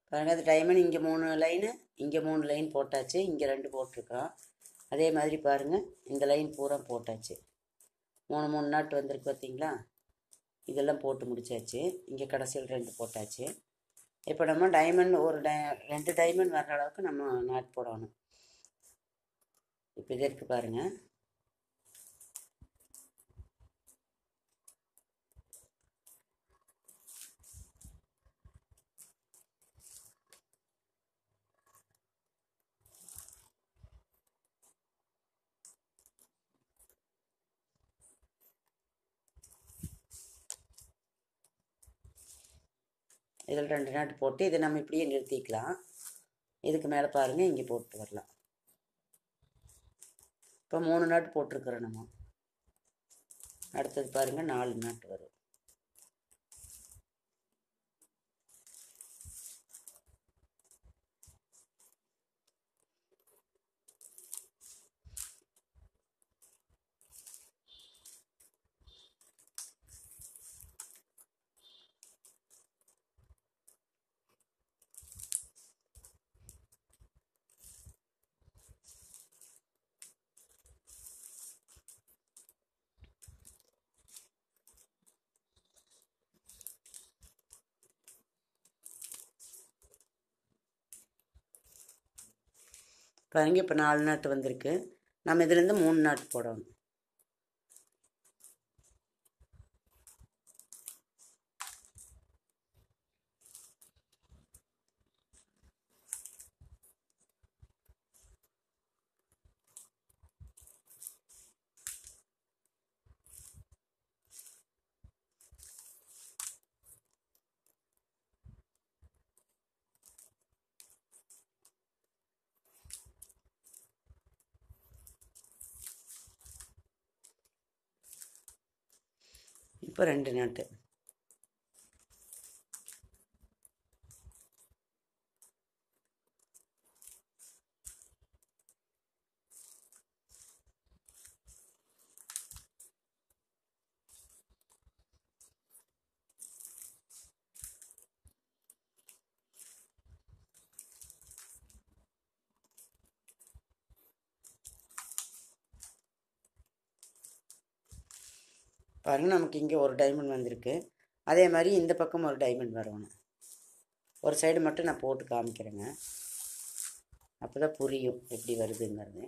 பாருங்கள் அது டைமண்ட் இங்கே மூணு லைனு இங்கே மூணு லைன் போட்டாச்சு இங்கே ரெண்டு போட்டிருக்கோம் அதே மாதிரி பாருங்கள் இந்த லைன் பூரா போட்டாச்சு மூணு மூணு நாட்டு வந்திருக்கு பார்த்தீங்களா இதெல்லாம் போட்டு முடிச்சாச்சு இங்கே கடைசியில் ரெண்டு போட்டாச்சு இப்போ நம்ம டைமண்ட் ஒரு டை ரெண்டு டைமண்ட் வர்ற அளவுக்கு நம்ம நாட் போடணும் இப்போ இது இருக்கு பாருங்கள் இதில் ரெண்டு நாட்டு போட்டு இதை நம்ம இப்படியே நிறுத்திக்கலாம் இதுக்கு மேலே பாருங்கள் இங்கே போட்டு வரலாம் இப்போ மூணு நாட்டு போட்டிருக்கிறோம் நம்ம அடுத்தது பாருங்கள் நாலு நாட்டு வரும் பாருங்க இப்போ நாலு நாட்டு வந்திருக்கு நம்ம இதுலேருந்து மூணு நாட்டு போடணும் இப்போ ரெண்டு நாட்டு பாருங்கள் நமக்கு இங்கே ஒரு டைமண்ட் வந்திருக்கு அதே மாதிரி இந்த பக்கம் ஒரு டைமண்ட் வரணும் ஒரு சைடு மட்டும் நான் போட்டு காமிக்கிறேங்க அப்போ தான் புரியும் எப்படி வருதுங்கிறது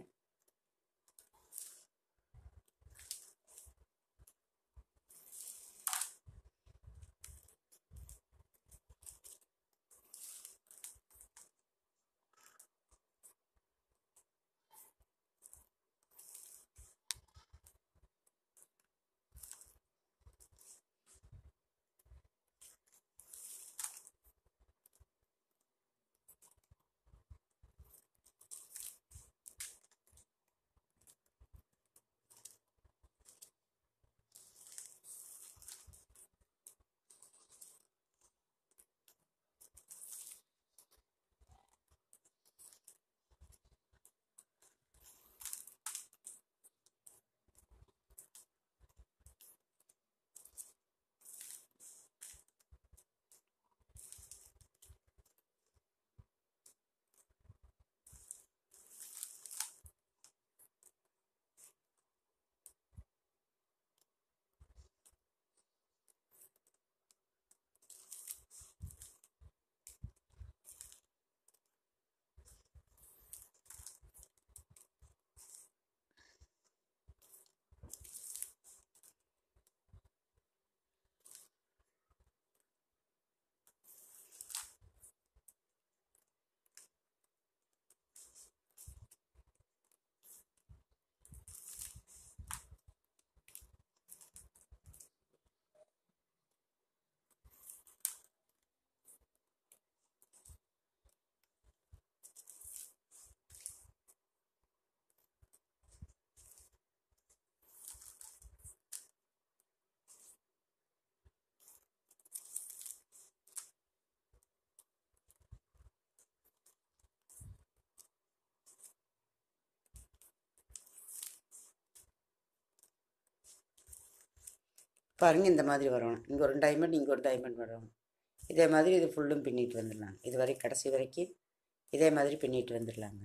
பாருங்கள் இந்த மாதிரி வரணும் இங்கே ஒரு டைமண்ட் இங்கே ஒரு டைமண்ட் வரணும் இதே மாதிரி இது ஃபுல்லும் பின்னிட்டு வந்துடலாங்க இது வரை கடைசி வரைக்கும் இதே மாதிரி பின்னிட்டு வந்துடலாங்க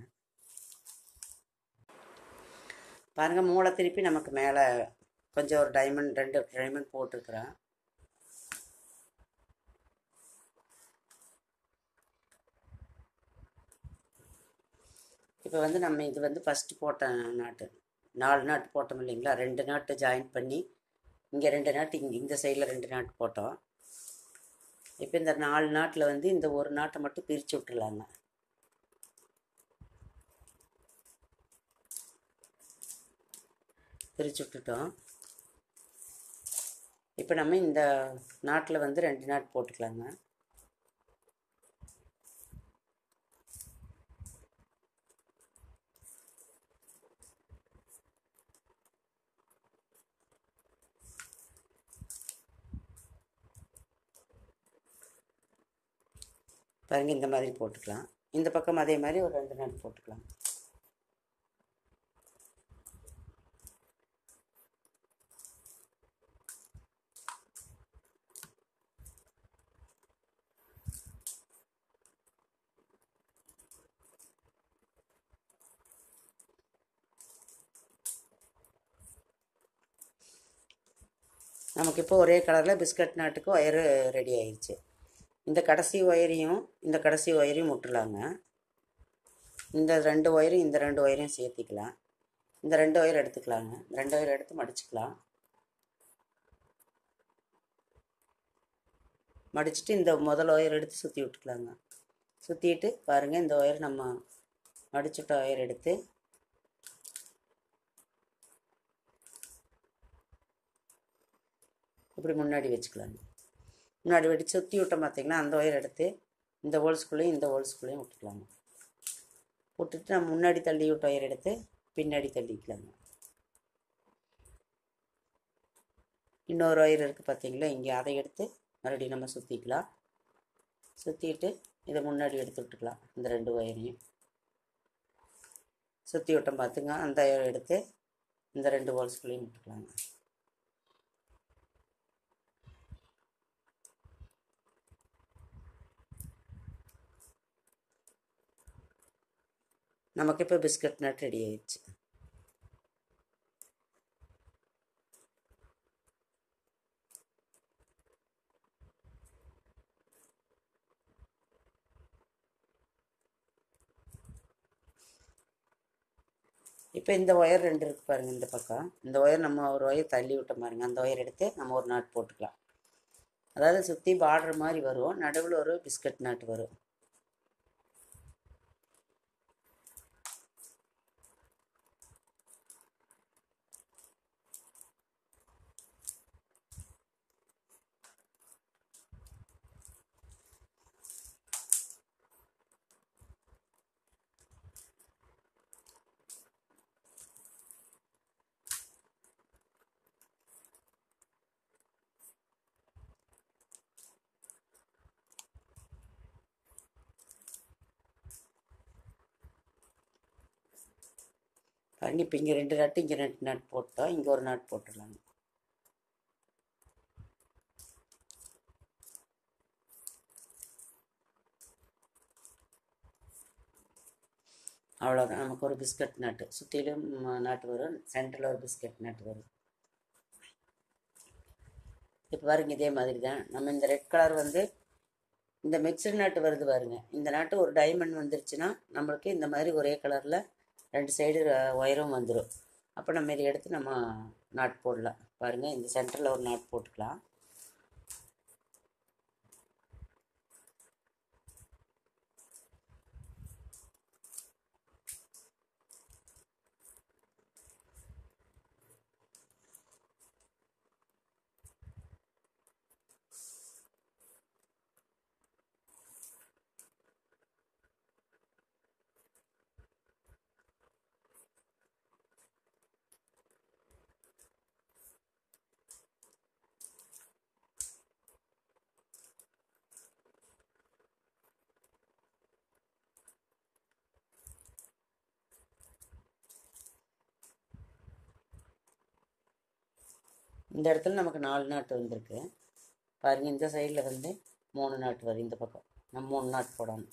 பாருங்கள் மூளை திருப்பி நமக்கு மேலே கொஞ்சம் ஒரு டைமண்ட் ரெண்டு டைமண்ட் போட்டிருக்கிறேன் இப்போ வந்து நம்ம இது வந்து ஃபஸ்ட்டு போட்ட நாட்டு நாலு நாட்டு போட்டோம் இல்லைங்களா ரெண்டு நாட்டு ஜாயின் பண்ணி இங்கே ரெண்டு நாட்டு இங்கே இந்த சைடில் ரெண்டு நாட்டு போட்டோம் இப்போ இந்த நாலு நாட்டில் வந்து இந்த ஒரு நாட்டை மட்டும் பிரித்து விட்டுருலாங்க பிரித்து விட்டுட்டோம் இப்போ நம்ம இந்த நாட்டில் வந்து ரெண்டு நாட் போட்டுக்கலாங்க பாருங்க இந்த மாதிரி போட்டுக்கலாம் இந்த பக்கம் அதே மாதிரி ஒரு ரெண்டு நாட் போட்டுக்கலாம் நமக்கு இப்போ ஒரே கலரில் பிஸ்கட் நாட்டுக்கு ஒயரு ரெடி ஆயிடுச்சு இந்த கடைசி ஒயரையும் இந்த கடைசி ஒயரையும் விட்டுலாங்க இந்த ரெண்டு ஒயரும் இந்த ரெண்டு ஒயரையும் சேர்த்திக்கலாம் இந்த ரெண்டு ஒயர் எடுத்துக்கலாங்க இந்த ரெண்டு ஒயர் எடுத்து மடிச்சுக்கலாம் மடிச்சுட்டு இந்த முதல் ஒயர் எடுத்து சுற்றி விட்டுக்கலாங்க சுற்றிட்டு பாருங்கள் இந்த ஒயர் நம்ம மடிச்சுட்ட ஒயர் எடுத்து இப்படி முன்னாடி வச்சுக்கலாங்க முன்னாடி வெடி சுற்றி விட்டோம் பார்த்தீங்கன்னா அந்த ஒயர் எடுத்து இந்த ஹோல்ஸ்குள்ளேயும் இந்த ஹோல்ஸ்குள்ளேயும் விட்டுக்கலாங்க விட்டுட்டு நம்ம முன்னாடி தள்ளி விட்ட ஒயர் எடுத்து பின்னாடி தள்ளிக்கலாங்க இன்னொரு ஒயர் இருக்குது பார்த்தீங்களா இங்கே அதை எடுத்து மறுபடியும் நம்ம சுற்றிக்கலாம் சுற்றிட்டு இதை முன்னாடி எடுத்து விட்டுக்கலாம் இந்த ரெண்டு ஒயரையும் சுற்றி விட்டோம் பார்த்துங்க அந்த ஒயர் எடுத்து இந்த ரெண்டு ஹோல்ஸ்குள்ளேயும் விட்டுக்கலாங்க நமக்கு இப்போ பிஸ்கட் நட் ரெடி ஆயிடுச்சு இப்போ இந்த ஒயர் ரெண்டு இருக்குது பாருங்கள் இந்த பக்கம் இந்த ஒயர் நம்ம ஒரு ஒயர் தள்ளி விட்ட பாருங்க அந்த ஒயர் எடுத்து நம்ம ஒரு நாட் போட்டுக்கலாம் அதாவது சுற்றி பார்டர் மாதிரி வரும் நடுவில் ஒரு பிஸ்கட் நாட் வரும் பாருங்க இப்போ இங்கே ரெண்டு நாட்டு இங்கே ரெண்டு நாட் போட்டோம் இங்கே ஒரு நாட் போட்டுடலாங்க அவ்வளோதான் நமக்கு ஒரு பிஸ்கட் நாட்டு சுற்றிலும் நாட்டு வரும் சென்டரில் ஒரு பிஸ்கட் நாட்டு வரும் இப்போ பாருங்க இதே மாதிரி தான் நம்ம இந்த ரெட் கலர் வந்து இந்த மிக்சர் நாட்டு வருது பாருங்க இந்த நாட்டு ஒரு டைமண்ட் வந்துருச்சுன்னா நம்மளுக்கு இந்த மாதிரி ஒரே கலரில் ரெண்டு சைடு ஒயரும் வந்துடும் அப்போ நம்ம இதை எடுத்து நம்ம நாட் போடலாம் பாருங்கள் இந்த சென்டரில் ஒரு நாட் போட்டுக்கலாம் இந்த இடத்துல நமக்கு நாலு நாட்டு வந்திருக்கு பாருங்கள் இந்த சைடில் வந்து மூணு நாட்டு வரும் இந்த பக்கம் நம்ம மூணு நாட்டு போடணும்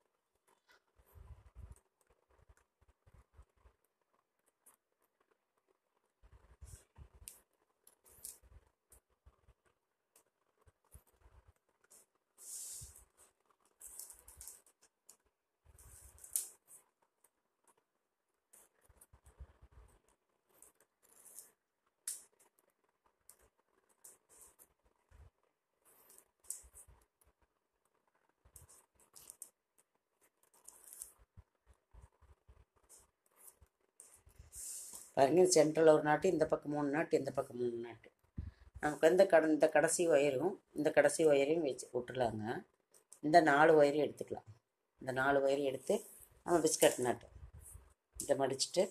பாருங்க சென்ட்ரல் ஒரு நாட்டு இந்த பக்கம் மூணு நாட்டு இந்த பக்கம் மூணு நாட்டு நமக்கு இந்த கட இந்த கடைசி ஒயரும் இந்த கடைசி ஒயரையும் வச்சு விட்டுலாங்க இந்த நாலு ஒயரையும் எடுத்துக்கலாம் இந்த நாலு ஒயரையும் எடுத்து நம்ம பிஸ்கட் நாட்டு இதை மடிச்சுட்டு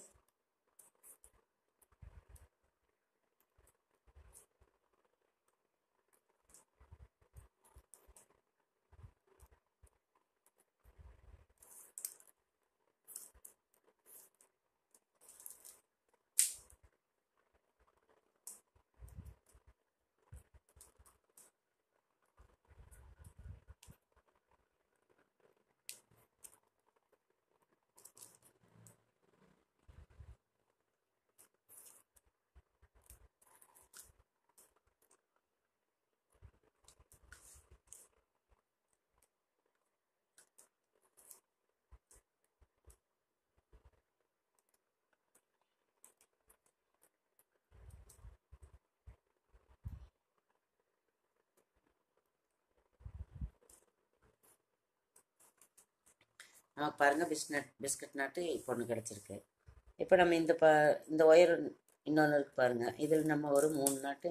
நமக்கு பாருங்கள் பிஸ்கட் பிஸ்கட் நாட்டு இப்போ ஒன்று கிடச்சிருக்கு இப்போ நம்ம இந்த ப இந்த ஒயர் இன்னொன்று இருக்கு பாருங்கள் இதில் நம்ம ஒரு மூணு நாட்டு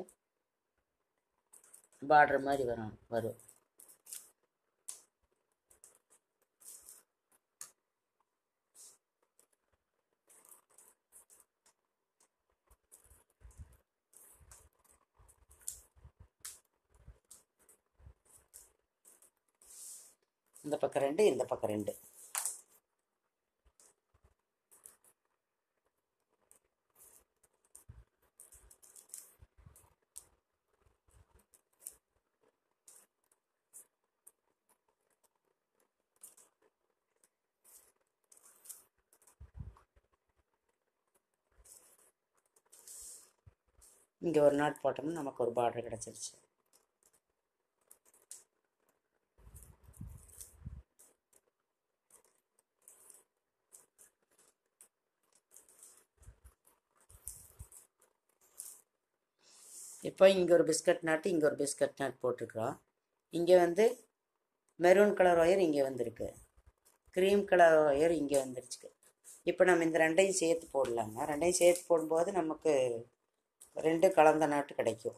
பார்டர் மாதிரி வரும் வரும் இந்த பக்கம் ரெண்டு இந்த பக்கம் ரெண்டு இங்கே ஒரு நாட் போட்டோம்னா நமக்கு ஒரு பார்டர் கிடச்சிருச்சு இப்போ இங்கே ஒரு பிஸ்கட் நாட்டு இங்கே ஒரு பிஸ்கட் நாட் போட்டிருக்கிறோம் இங்கே வந்து மெரூன் கலர் ஒயர் இங்கே வந்திருக்கு க்ரீம் கலர் ஒயர் இங்கே வந்துருச்சு இப்போ நம்ம இந்த ரெண்டையும் சேர்த்து போடலாங்க ரெண்டையும் சேர்த்து போடும்போது நமக்கு ரெண்டு கலந்த நாட்டு கிடைக்கும்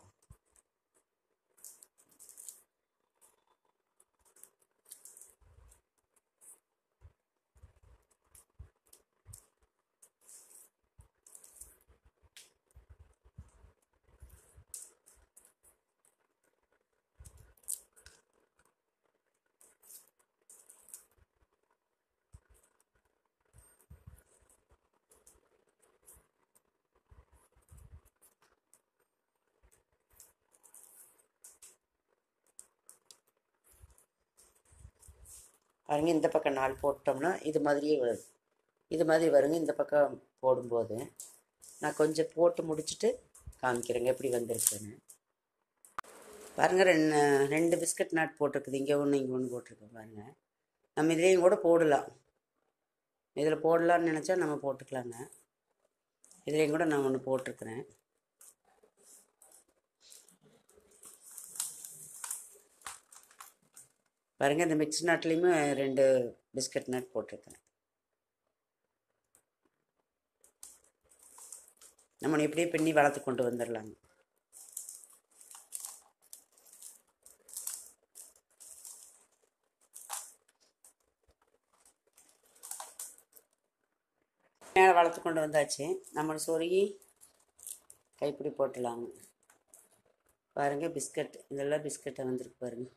பாருங்க இந்த பக்கம் நாலு போட்டோம்னா இது மாதிரியே வரும் இது மாதிரி வருங்க இந்த பக்கம் போடும்போது நான் கொஞ்சம் போட்டு முடிச்சுட்டு காமிக்கிறேங்க எப்படி வந்திருக்குன்னு பாருங்கள் ரெண்டு ரெண்டு பிஸ்கட் நாட் போட்டிருக்குது இங்கே ஒன்று இங்கே ஒன்று போட்டிருக்கேன் பாருங்கள் நம்ம இதுலேயும் கூட போடலாம் இதில் போடலான்னு நினச்சா நம்ம போட்டுக்கலாங்க இதுலேயும் கூட நான் ஒன்று போட்டிருக்கிறேன் பாருங்கள் இந்த மிக்ஸ் நாட்லேயுமே ரெண்டு பிஸ்கட் நட் போட்டிருக்கேன் நம்ம இப்படியே பின்னி வளர்த்து கொண்டு வந்துடலாங்க மேலே வளர்த்து கொண்டு வந்தாச்சு நம்ம சொருகி கைப்பிடி போட்டுடலாங்க பாருங்கள் பிஸ்கட் இதெல்லாம் பிஸ்கட்டை வந்திருக்கு பாருங்கள்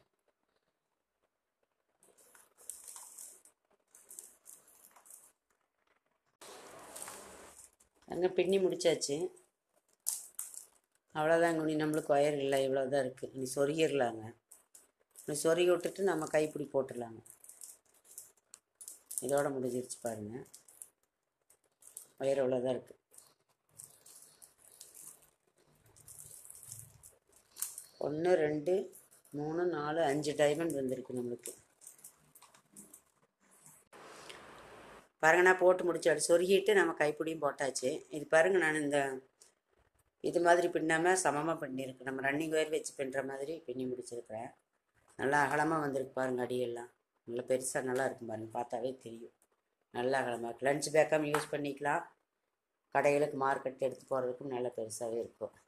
அங்கே பின்னி முடிச்சாச்சு அவ்வளோதாங்க இனி நம்மளுக்கு ஒயர் இல்லை இவ்வளோ தான் இருக்குது இனி சொருகிடலாங்க இப்படி சொருகி விட்டுட்டு நம்ம கைப்பிடி போட்டுடலாங்க இதோட முடிஞ்சிருச்சு பாருங்கள் வயிறு அவ்வளோதான் இருக்குது ஒன்று ரெண்டு மூணு நாலு அஞ்சு டைமண்ட் வந்திருக்கு நம்மளுக்கு பாருங்க நான் போட்டு முடிச்சாடு சொருகிட்டு நம்ம கைப்பிடியும் போட்டாச்சு இது பாருங்க நான் இந்த இது மாதிரி பின்னாமல் சமமாக பண்ணியிருக்கேன் நம்ம ரன்னிங் ஒயர் வச்சு பின்னுற மாதிரி பின்னி முடிச்சிருக்கிறேன் நல்லா அகலமாக வந்திருக்கு பாருங்க அடியெல்லாம் நல்லா பெருசாக நல்லா இருக்கும் பாருங்க பார்த்தாவே தெரியும் நல்லா அகலமாக இருக்கு லஞ்ச் பேக்காகவும் யூஸ் பண்ணிக்கலாம் கடைகளுக்கு மார்க்கெட் எடுத்து போகிறதுக்கும் நல்லா பெருசாகவே இருக்கும்